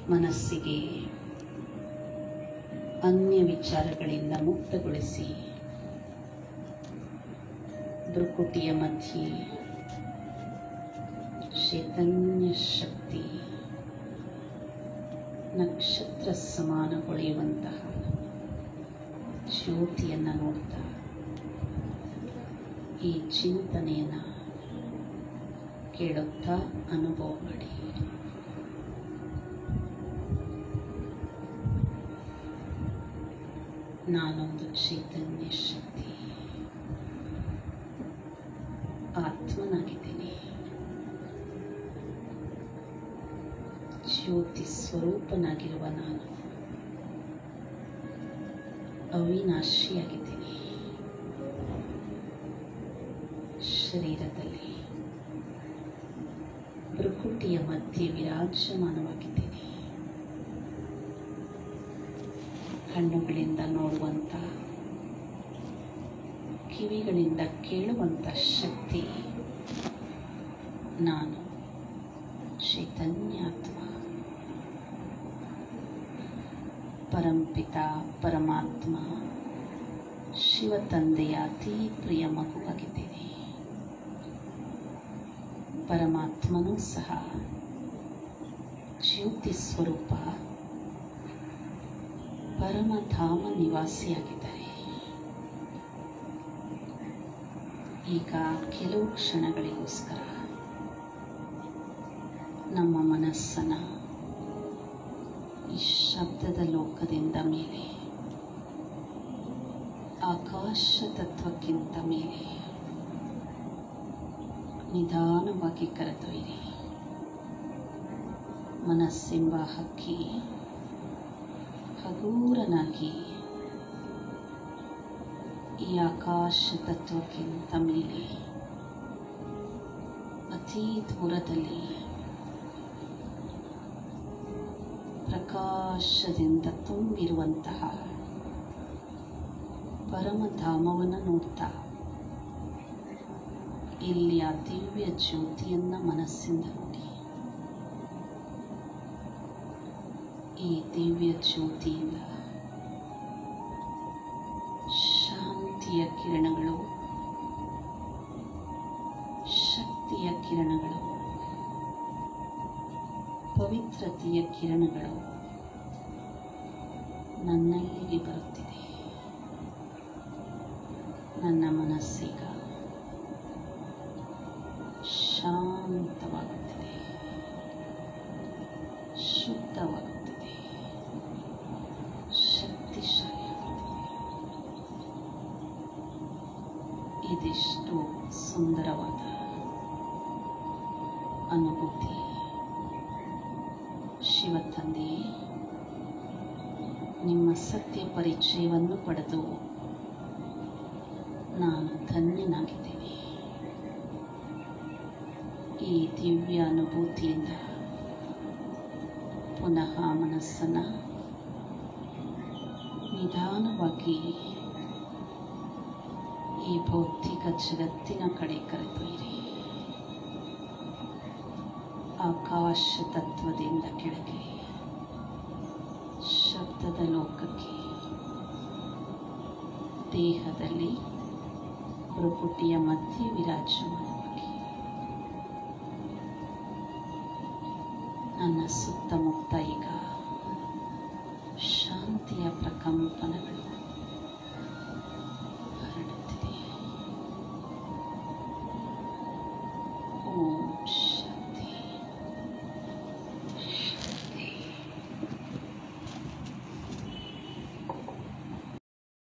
ಮನಸ್ಸಿಗೆ ಅನ್ಯ ವಿಚಾರಗಳಿಂದ ಮುಕ್ತಗೊಳಿಸಿ ಭ್ರುಕುಟಿಯ ಮಧ್ಯೆ ಚೈತನ್ಯ ಶಕ್ತಿ ನಕ್ಷತ್ರ ಸಮಾನ ಹೊಳೆಯುವಂತಹ ಜ್ಯೋತಿಯನ್ನು ನೋಡ್ತಾ ಈ ಚಿಂತನೆಯನ್ನು ಕೇಳುತ್ತಾ ಅನುಭವ ಮಾಡಿ ನಾನೊಂದು ಚೈತನ್ಯ ಶಕ್ತಿ ಆತ್ಮನಾಗಿದ್ದೀನಿ ಜ್ಯೋತಿ ಸ್ವರೂಪನಾಗಿರುವ ನಾನು ಅವಿನಾಶಿಯಾಗಿದ್ದೀನಿ ಶರೀರದಲ್ಲಿ ಭ್ರುಕುಟಿಯ ಮಧ್ಯೆ ವಿರಾಜಮಾನವಾಗಿದ್ದೀನಿ ಕಣ್ಣುಗಳಿಂದ ನೋಡುವಂತ ಕಿವಿಗಳಿಂದ ಕೇಳುವಂತ ಶಕ್ತಿ ನಾನು ಚೈತನ್ಯಾತ್ಮ ಪರಂಪಿತ ಪರಮಾತ್ಮ ಶಿವ ತಂದೆಯ ಅತಿ ಪ್ರಿಯ ಮಗುವಾಗಿದ್ದೀನಿ ಪರಮಾತ್ಮನೂ ಸಹ ಜ್ಯೋತಿ ಸ್ವರೂಪ ಪರಮಧಾಮ ನಿವಾಸಿಯಾಗಿದ್ದಾರೆ ಈಗ ಕೆಲವು ಕ್ಷಣಗಳಿಗೋಸ್ಕರ ನಮ್ಮ ಮನಸ್ಸನ್ನ ಈ ಶಬ್ದದ ಲೋಕದಿಂದ ಮೇಲೆ ಆಕಾಶ ತತ್ವಕ್ಕಿಂತ ಮೇಲೆ ನಿಧಾನವಾಗಿ ಕರೆದೊಯ್ಯಿರಿ ಮನಸ್ಸೆಂಬ ಹಕ್ಕಿ ಹಗೂರನಾಗಿ ಈ ಆಕಾಶ ತತ್ವಕ್ಕಿಂತ ಮೇಲೆ ಅತಿ ದೂರದಲ್ಲಿ ಪ್ರಕಾಶದಿಂದ ತುಂಬಿರುವಂತಹ ಪರಮಧಾಮವನ್ನು ನೋಡ್ತಾ ಇಲ್ಲಿ ಆ ದಿವ್ಯ ಜ್ಯೋತಿಯನ್ನ ಮನಸ್ಸಿಂದ ನೋಡಿ ಈ ದಿವ್ಯ ಜ್ಯೋತಿಯಿಂದ ಶಾಂತಿಯ ಕಿರಣಗಳು ಶಕ್ತಿಯ ಕಿರಣಗಳು ಪವಿತ್ರತೆಯ ಕಿರಣಗಳು ನನ್ನಲ್ಲಿಗೆ ಬರುತ್ತಿದೆ ನನ್ನ ಮನಸ್ಸೀಗ ಶಾಂತವಾಗುತ್ತಿದೆ ಶುದ್ಧವಾಗುತ್ತಿದೆ ಶಕ್ತಿಶಾಲಿಯಾಗುತ್ತಿದೆ ಇದಿಷ್ಟು ಸುಂದರವಾದ ಅನುಭೂತಿ ಶಿವ ತಂದೆಯೇ ನಿಮ್ಮ ಸತ್ಯ ಪರಿಚಯವನ್ನು ಪಡೆದು ನಾನು ಧನ್ಯನಾಗಿದ್ದೇನೆ ಈ ದಿವ್ಯ ಅನುಭೂತಿಯಿಂದ ಪುನಃ ಮನಸ್ಸನ್ನು ನಿಧಾನವಾಗಿ ಈ ಭೌತಿಕ ಜಗತ್ತಿನ ಕಡೆ ಕರೆದೊಯ್ಯಿರಿ ಆಕಾಶ ತತ್ವದಿಂದ ಕೆಳಗೆ ಶಬ್ದದ ಲೋಕಕ್ಕೆ ದೇಹದಲ್ಲಿ ಭ್ರುಕುಟಿಯ ಮಧ್ಯೆ ವಿರಾಜಮಾನವಾಗಿ ನನ್ನ ಸುತ್ತಮುತ್ತ ಈಗ ಶಾಂತಿಯ ಪ್ರಕಂಪನ